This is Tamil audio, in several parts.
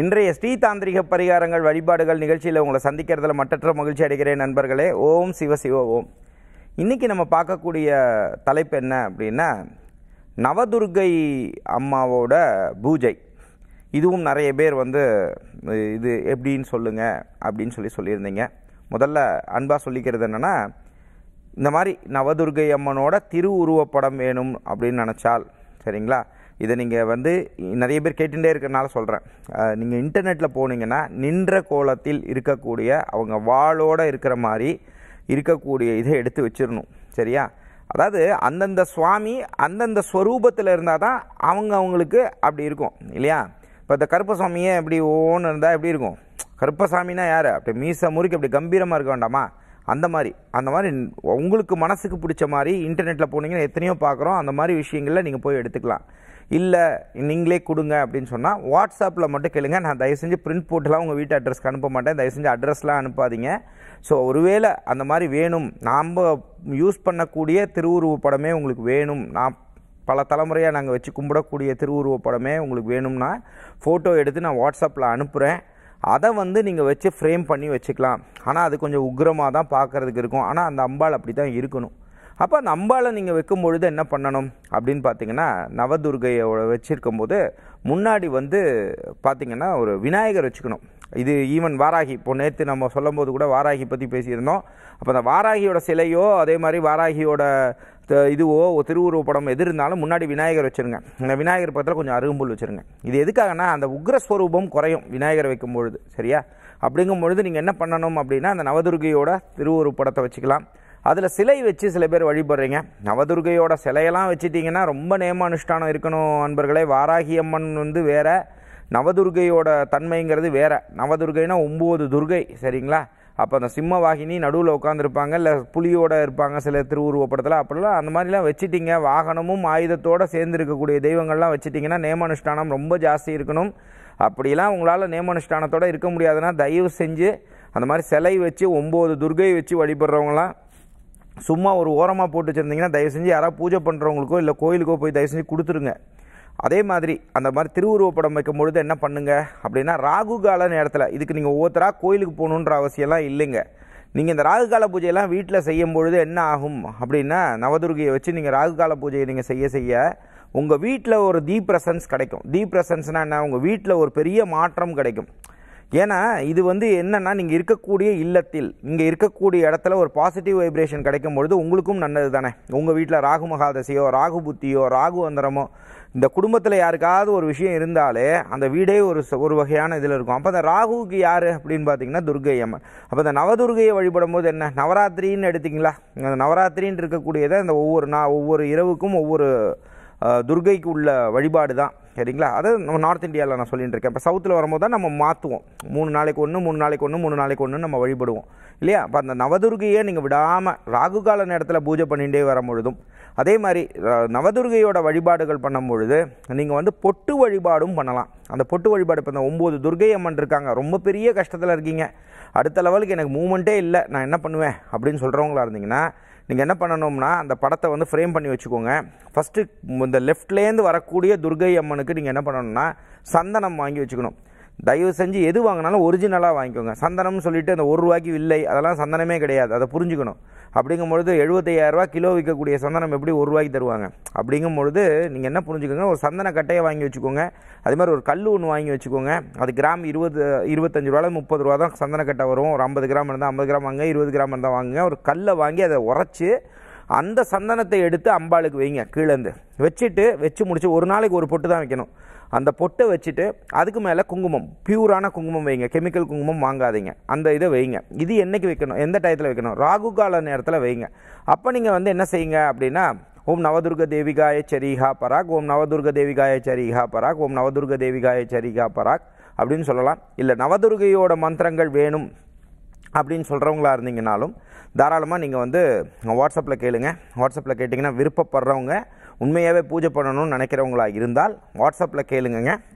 இன்றைய ஸ்ரீ தாந்திரிக பரிகாரங்கள் வழிபாடுகள் நிகழ்ச்சியில் உங்களை சந்திக்கிறதுல மட்டற்ற மகிழ்ச்சி அடைகிறேன் நண்பர்களே ஓம் சிவ சிவ ஓம் இன்னைக்கு நம்ம பார்க்கக்கூடிய தலைப்பு என்ன அப்படின்னா நவதுர்கை அம்மாவோட பூஜை இதுவும் நிறைய பேர் வந்து இது எப்படின்னு சொல்லுங்க அப்படின்னு சொல்லி சொல்லியிருந்தீங்க முதல்ல அன்பாக சொல்லிக்கிறது என்னென்னா இந்த மாதிரி நவதுர்கை அம்மனோட திருவுருவப்படம் வேணும் அப்படின்னு நினச்சால் சரிங்களா இதை நீங்கள் வந்து நிறைய பேர் கேட்டுட்டே இருக்கிறனால சொல்கிறேன் நீங்கள் இன்டர்நெட்டில் போனீங்கன்னா நின்ற கோலத்தில் இருக்கக்கூடிய அவங்க வாளோட இருக்கிற மாதிரி இருக்கக்கூடிய இதை எடுத்து வச்சிடணும் சரியா அதாவது அந்தந்த சுவாமி அந்தந்த ஸ்வரூபத்தில் இருந்தால் தான் அவங்க அவங்களுக்கு அப்படி இருக்கும் இல்லையா இப்போ இந்த கருப்பசாமியே எப்படி ஓன்னு இருந்தால் எப்படி இருக்கும் கருப்பசாமினா யார் அப்படி மீச முறுக்கி அப்படி கம்பீரமாக இருக்க வேண்டாமா அந்த மாதிரி அந்த மாதிரி உங்களுக்கு மனசுக்கு பிடிச்ச மாதிரி இன்டர்நெட்டில் போனீங்கன்னா எத்தனையோ பார்க்குறோம் அந்த மாதிரி விஷயங்களில் நீங்கள் போய் எடுத்துக்கலாம் இல்லை நீங்களே கொடுங்க அப்படின்னு சொன்னால் வாட்ஸ்அப்பில் மட்டும் கேளுங்க நான் தயவு செஞ்சு பிரிண்ட் போட்டுலாம் உங்கள் வீட்டு அட்ரஸ்க்கு அனுப்ப மாட்டேன் தயவு செஞ்சு அட்ரஸ்லாம் அனுப்பாதீங்க ஸோ ஒருவேளை அந்த மாதிரி வேணும் நாம் யூஸ் பண்ணக்கூடிய திருவுருவ படமே உங்களுக்கு வேணும் நான் பல தலைமுறையாக நாங்கள் வச்சு கும்பிடக்கூடிய திருவுருவ படமே உங்களுக்கு வேணும்னா ஃபோட்டோ எடுத்து நான் வாட்ஸ்அப்பில் அனுப்புகிறேன் அதை வந்து நீங்கள் வச்சு ஃப்ரேம் பண்ணி வச்சுக்கலாம் ஆனால் அது கொஞ்சம் உக்ரமாக தான் பார்க்குறதுக்கு இருக்கும் ஆனால் அந்த அம்பாள் அப்படி தான் இருக்கணும் அப்போ அந்த அம்பாளை நீங்கள் வைக்கும் பொழுது என்ன பண்ணணும் அப்படின்னு பார்த்தீங்கன்னா நவதுர்கையோட வச்சுருக்கும் போது முன்னாடி வந்து பார்த்தீங்கன்னா ஒரு விநாயகர் வச்சுக்கணும் இது ஈவன் வாராகி இப்போ நேற்று நம்ம சொல்லும் போது கூட வாராகி பற்றி பேசியிருந்தோம் அப்போ அந்த வாராகியோட சிலையோ அதே மாதிரி வாராகியோட த- இதுவோ திருவுருவ படம் எது இருந்தாலும் முன்னாடி விநாயகர் வச்சுருங்க இந்த விநாயகர் பக்கத்தில் கொஞ்சம் அருகம்புல் வச்சுருங்க இது எதுக்காகனா அந்த உக்ரஸ்வரூபம் குறையும் விநாயகரை வைக்கும் பொழுது சரியா அப்படிங்கும் பொழுது நீங்கள் என்ன பண்ணணும் அப்படின்னா அந்த நவதுர்கையோட திருவுருவ படத்தை வச்சுக்கலாம் அதில் சிலை வச்சு சில பேர் வழிபடுறீங்க நவதுர்கையோட சிலையெல்லாம் வச்சுட்டிங்கன்னா ரொம்ப நேமானுஷ்டானம் இருக்கணும் அன்பர்களே வாராகி அம்மன் வந்து வேற நவதுர்கையோட தன்மைங்கிறது வேற நவதுர்கைனா ஒம்பது துர்கை சரிங்களா அப்போ அந்த சிம்ம வாகினி நடுவில் உட்காந்துருப்பாங்க இல்லை புலியோட இருப்பாங்க சில திருவுருவப்படத்தில் அப்படிலாம் அந்த மாதிரிலாம் வச்சுட்டிங்க வாகனமும் ஆயுதத்தோடு சேர்ந்து இருக்கக்கூடிய தெய்வங்கள்லாம் வச்சுட்டிங்கன்னா நேமானுஷ்டானம் ரொம்ப ஜாஸ்தி இருக்கணும் அப்படிலாம் உங்களால் நேமானுஷ்டானத்தோட இருக்க முடியாதுன்னா தயவு செஞ்சு அந்த மாதிரி சிலை வச்சு ஒம்பது துர்கை வச்சு வழிபடுறவங்களாம் சும்மா ஒரு ஓரமாக போட்டு வச்சுருந்தீங்கன்னா தயவு செஞ்சு யாராவது பூஜை பண்ணுறவங்களுக்கோ இல்லை கோயிலுக்கோ போய் தயவு செஞ்சு கொடுத்துருங்க அதே மாதிரி அந்த மாதிரி திருவுருவப்படம் வைக்கும் பொழுது என்ன பண்ணுங்க அப்படின்னா ராகு கால நேரத்தில் இதுக்கு நீங்கள் ஒவ்வொருத்தராக கோயிலுக்கு போகணுன்ற அவசியம்லாம் இல்லைங்க நீங்கள் இந்த ராகு கால பூஜையெல்லாம் வீட்டில் செய்யும் பொழுது என்ன ஆகும் அப்படின்னா நவதுர்கையை வச்சு நீங்கள் ராகு கால பூஜையை நீங்கள் செய்ய செய்ய உங்கள் வீட்டில் ஒரு தீ பிரசன்ஸ் கிடைக்கும் தீ பிரசன்ஸ்னால் என்ன உங்கள் வீட்டில் ஒரு பெரிய மாற்றம் கிடைக்கும் ஏன்னா இது வந்து என்னன்னா நீங்கள் இருக்கக்கூடிய இல்லத்தில் இங்கே இருக்கக்கூடிய இடத்துல ஒரு பாசிட்டிவ் வைப்ரேஷன் கிடைக்கும் பொழுது உங்களுக்கும் நல்லது தானே உங்கள் வீட்டில் ராகு மகாதசையோ ராகு புத்தியோ ராகு அந்தரமோ இந்த குடும்பத்தில் யாருக்காவது ஒரு விஷயம் இருந்தாலே அந்த வீடே ஒரு ச- ஒரு வகையான இதில் இருக்கும் அப்போ அந்த ராகுவுக்கு யார் அப்படின்னு பார்த்தீங்கன்னா துர்கை அம்மன் அப்போ இந்த நவதுர்கையை வழிபடும் போது என்ன நவராத்திரின்னு எடுத்தீங்களா அந்த நவராத்திரின்னு இருக்கக்கூடியதை அந்த ஒவ்வொரு நா ஒவ்வொரு இரவுக்கும் ஒவ்வொரு அஹ், துர்கைக்கு உள்ள வழிபாடு தான் சரிங்களா அது நம்ம நார்த் இந்தியாவில் நான் சொல்லிட்டு இருக்கேன் இப்போ சவுத்தில் வரும்போது தான் நம்ம மாற்றுவோம் மூணு நாளைக்கு ஒன்று மூணு நாளைக்கு ஒன்று மூணு நாளைக்கு ஒன்று நம்ம வழிபடுவோம் இல்லையா அப்போ அந்த நவதுர்கையை நீங்கள் விடாமல் ராகுகால நேரத்தில் பூஜை பண்ணிகிட்டே வரும் பொழுதும் அதே மாதிரி அஹ், நவதுர்கையோட வழிபாடுகள் பண்ணும் பொழுது நீங்கள் வந்து பொட்டு வழிபாடும் பண்ணலாம் அந்த பொட்டு வழிபாடு இப்போ இந்த ஒம்பது துர்கை அம்மன் இருக்காங்க ரொம்ப பெரிய கஷ்டத்தில் இருக்கீங்க அடுத்த லெவலுக்கு எனக்கு மூமெண்ட்டே இல்லை நான் என்ன பண்ணுவேன் அப்படின்னு சொல்கிறவங்களா இருந்தீங்கன்னா நீங்கள் என்ன பண்ணணும்னா அந்த படத்தை வந்து ஃப்ரேம் பண்ணி வச்சுக்கோங்க ஃபஸ்ட்டு இந்த லெஃப்ட்லேருந்து வரக்கூடிய துர்கை அம்மனுக்கு நீங்கள் என்ன பண்ணணும்னா சந்தனம் வாங்கி வச்சுக்கணும் தயவு செஞ்சு எது வாங்கினாலும் ஒரிஜினலாக வாங்கிக்கோங்க சந்தனம்னு சொல்லிட்டு அந்த ஒரு ரூபாய்க்கு வில்லை அதெல்லாம் சந்தனமே கிடையாது அதை புரிஞ்சுக்கணும் அப்படிங்கும் பொழுது 75000 ரூபாய் கிலோ விற்கக்கூடிய சந்தனம் எப்படி ஒரு ரூபாய்க்கு தருவாங்க அப்படிங்கும் பொழுது நீங்கள் என்ன புரிஞ்சுக்கோங்க ஒரு சந்தன கட்டையை வாங்கி வச்சுக்கோங்க அதே மாதிரி ஒரு கல் ஒன்று வாங்கி வச்சுக்கோங்க அது கிராம் இருபது இருபத்தஞ்சு ரூபால முப்பது ரூபா தான் சந்தன கட்டை வரும் ஒரு ஐம்பது கிராம் இருந்தால் ஐம்பது கிராம் வாங்க இருபது கிராம் இருந்தால் வாங்குங்க ஒரு கல்லை வாங்கி அதை உரைச்சி அந்த சந்தனத்தை எடுத்து அம்பாளுக்கு வைங்க கீழேருந்து வச்சுட்டு வச்சு முடிச்சு ஒரு நாளைக்கு ஒரு பொட்டு தான் வைக்கணும் அந்த பொட்டை வச்சுட்டு அதுக்கு மேலே குங்குமம் பியூரான குங்குமம் வைங்க கெமிக்கல் குங்குமம் வாங்காதீங்க அந்த இதை வைங்க இது என்னைக்கு வைக்கணும் எந்த டயத்தில் வைக்கணும் ராகு கால நேரத்தில் வைங்க அப்போ நீங்கள் வந்து என்ன செய்யுங்க அப்படின்னா ஓம் நவதுர்க தேவிகாய சரிஹா பராக் ஓம் நவதுர்க தேவிகாய சரிஹா பராக் ஓம் நவதுர்க தேவிகாய சரிஹா பராக் அப்படின்னு சொல்லலாம் இல்லை நவதுர்கையோட மந்திரங்கள் வேணும் அப்படின்னு சொல்கிறவங்களா இருந்தீங்கனாலும் தாராளமாக நீங்கள் வந்து வாட்ஸ்அப்பில் கேளுங்க வாட்ஸ்அப்பில் கேட்டிங்கன்னா விருப்பப்படுறவங்க உண்மையாகவே பூஜை பண்ணணும்னு நினைக்கிறவங்களா இருந்தால் வாட்ஸ்அப்பில் கேளுங்கங்க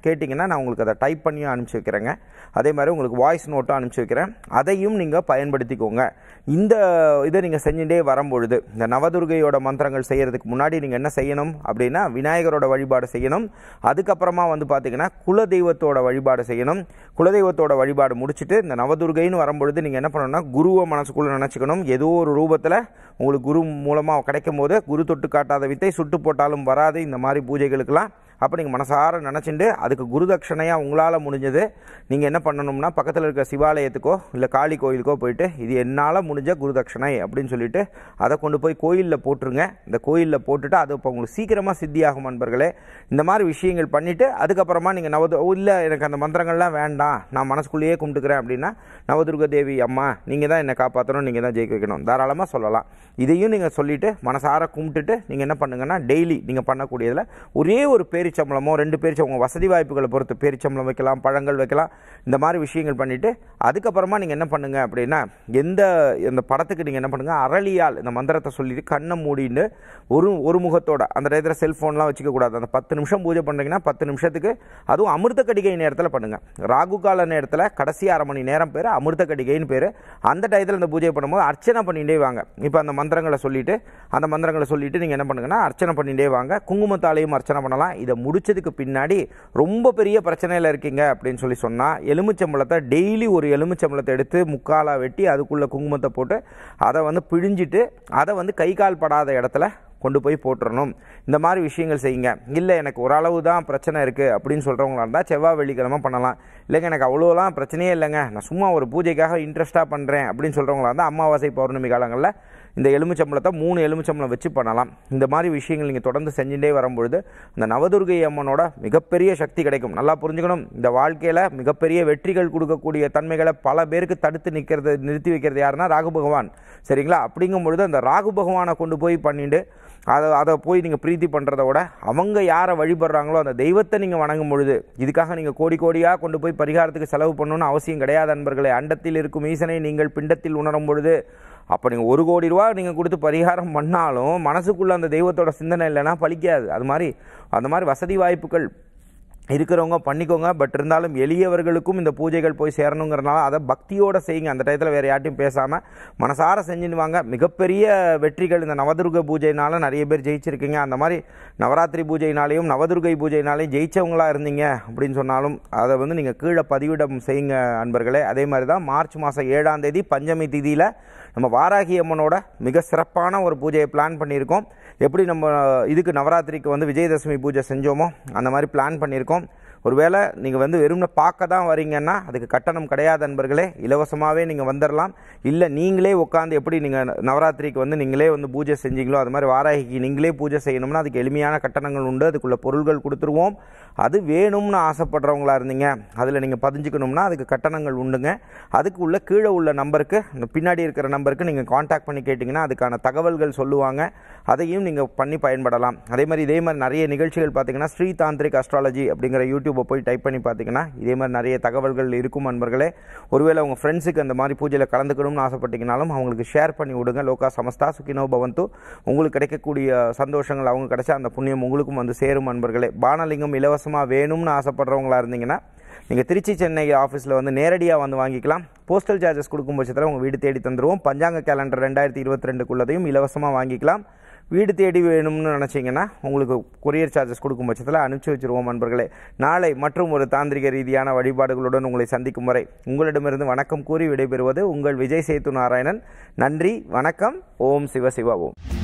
கேட்டிங்கன்னா நான் உங்களுக்கு அதை டைப் பண்ணியும் அனுப்பிச்சி வைக்கிறேங்க அதே மாதிரி உங்களுக்கு வாய்ஸ் நோட்டும் அனுப்பிச்சி வைக்கிறேன் அதையும் நீங்கள் பயன்படுத்திக்கோங்க இந்த இதை நீங்கள் செஞ்சுட்டே வரும்பொழுது இந்த நவதுர்கையோட மந்திரங்கள் செய்கிறதுக்கு முன்னாடி நீங்கள் என்ன செய்யணும் அப்படின்னா விநாயகரோட வழிபாடு செய்யணும் அதுக்கப்புறமா வந்து பார்த்தீங்கன்னா குலதெய்வத்தோட வழிபாடு செய்யணும் குலதெய்வத்தோட வழிபாடு முடிச்சுட்டு இந்த நவதுர்கைன்னு வரும்பொழுது நீங்கள் என்ன பண்ணணும்னா குருவை மனசுக்குள்ளே நினச்சிக்கணும் ஏதோ ஒரு ரூபத்தில் உங்களுக்கு குரு மூலமாக கிடைக்கும் போது குரு தொட்டு காட்டாத வித்தை சுட்டு போட்டாலும் வராது இந்த மாதிரி பூஜைகளுக்கெல்லாம் அப்போ நீங்கள் மனசார நினச்சிட்டு அதுக்கு குருதட்சணையாக உங்களால் முடிஞ்சது நீங்கள் என்ன பண்ணணும்னா பக்கத்தில் இருக்க சிவாலயத்துக்கோ இல்லை காளி கோயிலுக்கோ போயிட்டு இது என்னால் முடிஞ்ச குருதட்சணை அப்படின்னு சொல்லிட்டு அதை கொண்டு போய் கோயிலில் போட்டுருங்க இந்த கோயிலில் போட்டுட்டு அது இப்போ உங்களுக்கு சீக்கிரமாக சித்தியாகும் நண்பர்களே இந்த மாதிரி விஷயங்கள் பண்ணிவிட்டு அதுக்கப்புறமா நீங்கள் நவது இல்லை எனக்கு அந்த மந்திரங்கள்லாம் வேண்டாம் நான் மனசுக்குள்ளேயே கும்பிட்டுக்கிறேன் அப்படின்னா நவதுர்க தேவி அம்மா நீங்கள் தான் என்னை காப்பாற்றணும் நீங்கள் தான் ஜெயிக்க வைக்கணும் தாராளமாக சொல்லலாம் இதையும் நீங்கள் சொல்லிவிட்டு மனசார கும்பிட்டுட்டு நீங்கள் என்ன பண்ணுங்கன்னா டெய்லி நீங்கள் பண்ணக்கூடியதில் ஒரே ஒரு பேரிச்சம்பளமோ ரெண்டு பேரிச்சம் உங்கள் வசதி வாய்ப்புகளை பொறுத்து பேரிச்சம்பளம் வைக்கலாம் பழங்கள் வைக்கலாம் இந்த மாதிரி விஷயங்கள் பண்ணிவிட்டு அதுக்கப்புறமா நீங்கள் என்ன பண்ணுங்க அப்படின்னா எந்த இந்த படத்துக்கு நீங்கள் என்ன பண்ணுங்கள் அரளியால் இந்த மந்திரத்தை சொல்லிட்டு கண்ணை மூடின்னு ஒரு ஒரு முகத்தோட அந்த டயத்தில் செல்ஃபோன்லாம் வச்சுக்க கூடாது அந்த பத்து நிமிஷம் பூஜை பண்ணுறீங்கன்னா பத்து நிமிஷத்துக்கு அதுவும் அமிர்த கடிகை நேரத்தில் பண்ணுங்கள் ராகு கால நேரத்தில் கடைசி அரை மணி நேரம் பேர் அமிர்த கடிகைன்னு பேர் அந்த டயத்தில் இந்த பூஜை பண்ணும்போது அர்ச்சனை பண்ணிகிட்டே வாங்க இப்போ அந்த மந்திரங்களை சொல்லிட்டு அந்த மந்திரங்களை சொல்லிட்டு நீங்கள் என்ன பண்ணுங்கன்னா அர்ச்சனை பண்ணிகிட்டே வாங்க குங்குமத்தாலையும் அர்ச்சனை பண்ணலாம் இதை முடிச்சதுக்கு பின்னாடி ரொம்ப பெரிய பிரச்சனையில் இருக்கீங்க அப்படின்னு சொல்லி சொன்னால் எலுமிச்சம்பழத்தை டெய்லி ஒரு எலுமிச்சம்பழத்தை எடுத்து முக்காலாக வெட்டி அதுக்குள்ளே குங்குமத்தை போட்டு அதை வந்து பிழிஞ்சிட்டு அதை வந்து கை கால் படாத இடத்துல கொண்டு போய் போட்டுறணும் இந்த மாதிரி விஷயங்கள் செய்யுங்க இல்லை எனக்கு ஓரளவு தான் பிரச்சனை இருக்குது அப்படின்னு சொல்கிறவங்களா இருந்தால் செவ்வாய் வெள்ளிக்கிழமை பண்ணலாம் இல்லைங்க எனக்கு அவ்வளோலாம் பிரச்சனையே இல்லைங்க நான் சும்மா ஒரு பூஜைக்காக இன்ட்ரெஸ்ட்டாக பண்ணுறேன் அப்படின்னு சொல்கிறவங்களா இருந்தால் அமாவாசை பௌர்ணமி காலங்களில் இந்த எலுமிச்சம்பழத்தை மூணு எலுமிச்சம்பழம் வச்சு பண்ணலாம் இந்த மாதிரி விஷயங்கள் நீங்கள் தொடர்ந்து செஞ்சுட்டே வரும்பொழுது அந்த நவதுர்கை அம்மனோட மிகப்பெரிய சக்தி கிடைக்கும் நல்லா புரிஞ்சுக்கணும் இந்த வாழ்க்கையில் மிகப்பெரிய வெற்றிகள் கொடுக்கக்கூடிய தன்மைகளை பல பேருக்கு தடுத்து நிற்கிறது நிறுத்தி வைக்கிறது யாருன்னா ராகு பகவான் சரிங்களா அப்படிங்கும் பொழுது அந்த ராகு பகவானை கொண்டு போய் பண்ணிட்டு அதை அதை போய் நீங்கள் பிரீத்தி பண்ணுறத விட அவங்க யாரை வழிபடுறாங்களோ அந்த தெய்வத்தை நீங்கள் வணங்கும் பொழுது இதுக்காக நீங்கள் கோடி கோடியாக கொண்டு போய் பரிகாரத்துக்கு செலவு பண்ணணும்னு அவசியம் கிடையாது நண்பர்களே அண்டத்தில் இருக்கும் ஈசனை நீங்கள் பிண்டத்தில் உணரும் பொழுது அப்போ நீங்கள் ஒரு கோடி ரூபா நீங்கள் கொடுத்து பரிகாரம் பண்ணாலும் மனசுக்குள்ளே அந்த தெய்வத்தோட சிந்தனை இல்லைன்னா பலிக்காது அது மாதிரி அந்த மாதிரி வசதி வாய்ப்புகள் இருக்கிறவங்க பண்ணிக்கோங்க பட் இருந்தாலும் எளியவர்களுக்கும் இந்த பூஜைகள் போய் சேரணுங்கிறனால அதை பக்தியோடு செய்யுங்க அந்த டயத்தில் வேறு யார்ட்டையும் பேசாமல் மனசார செஞ்சுன்னு வாங்க மிகப்பெரிய வெற்றிகள் இந்த நவதுர்க பூஜைனால நிறைய பேர் ஜெயிச்சிருக்கீங்க அந்த மாதிரி நவராத்திரி பூஜைனாலையும் நவதுர்கை பூஜைனாலையும் ஜெயிச்சவங்களா இருந்தீங்க அப்படின்னு சொன்னாலும் அதை வந்து நீங்கள் கீழே பதிவிடம் செய்யுங்க அன்பர்களே அதே மாதிரி தான் மார்ச் மாதம் ஏழாம் தேதி பஞ்சமி திதியில் நம்ம வாராகி அம்மனோட மிக சிறப்பான ஒரு பூஜையை பிளான் பண்ணியிருக்கோம் எப்படி நம்ம இதுக்கு நவராத்திரிக்கு வந்து விஜயதசமி பூஜை செஞ்சோமோ அந்த மாதிரி பிளான் பண்ணியிருக்கோம் ஒருவேளை நீங்கள் வந்து வெறும்னு பார்க்க தான் வரீங்கன்னா அதுக்கு கட்டணம் கிடையாது நண்பர்களே இலவசமாகவே நீங்கள் வந்துடலாம் இல்லை நீங்களே உட்காந்து எப்படி நீங்கள் நவராத்திரிக்கு வந்து நீங்களே வந்து பூஜை செஞ்சீங்களோ அது மாதிரி வாராகிக்கு நீங்களே பூஜை செய்யணும்னா அதுக்கு எளிமையான கட்டணங்கள் உண்டு அதுக்குள்ள பொருள்கள் கொடுத்துருவோம் அது வேணும்னு ஆசைப்படுறவங்களா இருந்தீங்க அதில் நீங்கள் பதிஞ்சுக்கணும்னா அதுக்கு கட்டணங்கள் உண்டுங்க அதுக்கு உள்ள கீழே உள்ள நம்பருக்கு இந்த பின்னாடி இருக்கிற நம்பருக்கு நீங்கள் காண்டாக்ட் பண்ணி கேட்டிங்கன்னா அதுக்கான தகவல்கள் சொல்லுவாங்க அதையும் நீங்கள் பண்ணி பயன்படலாம் அதே மாதிரி இதே மாதிரி நிறைய நிகழ்ச்சிகள் பார்த்தீங்கன்னா ஸ்ரீ தாந்திரிக் அஸ்ட்ராலஜி அப்படிங்கிற யூடியூப்பை போய் டைப் பண்ணி பார்த்தீங்கன்னா இதே மாதிரி நிறைய தகவல்கள் இருக்கும் நண்பர்களே ஒருவேளை உங்கள் ஃப்ரெண்ட்ஸுக்கு அந்த மாதிரி பூஜையில் கலந்துக்கணும்னு ஆசைப்பட்டீங்கனாலும் அவங்களுக்கு ஷேர் பண்ணி விடுங்க லோகா சமஸ்தா சுகினோ பவந்து உங்களுக்கு கிடைக்கக்கூடிய சந்தோஷங்கள் அவங்க கிடைச்சா அந்த புண்ணியம் உங்களுக்கும் வந்து சேரும் நண்பர்களே பானலிங்கம் இலவசமாக வேணும்னு ஆசைப்படுறவங்களா இருந்தீங்கன்னா நீங்கள் திருச்சி சென்னை ஆஃபீஸில் வந்து நேரடியாக வந்து வாங்கிக்கலாம் போஸ்டல் சார்ஜஸ் கொடுக்கும் பட்சத்தில் உங்கள் வீடு தேடி தந்துடுவோம் பஞ்சாங்க கேலண்டர் ரெண்டாயிரத்தி இருபத்தி ரெண்டுக்குள்ளதையும் இலவசமாக வாங்கிக்கலாம் வீடு தேடி வேணும்னு நினச்சிங்கன்னா உங்களுக்கு கொரியர் சார்ஜஸ் கொடுக்கும் பட்சத்தில் அனுப்பிச்சி வச்சுருவோம் நண்பர்களே நாளை மற்றும் ஒரு தாந்திரிக ரீதியான வழிபாடுகளுடன் உங்களை சந்திக்கும் வரை உங்களிடமிருந்து வணக்கம் கூறி விடைபெறுவது உங்கள் விஜய் சேத்து நாராயணன் நன்றி வணக்கம் ஓம் சிவ சிவ ஓம்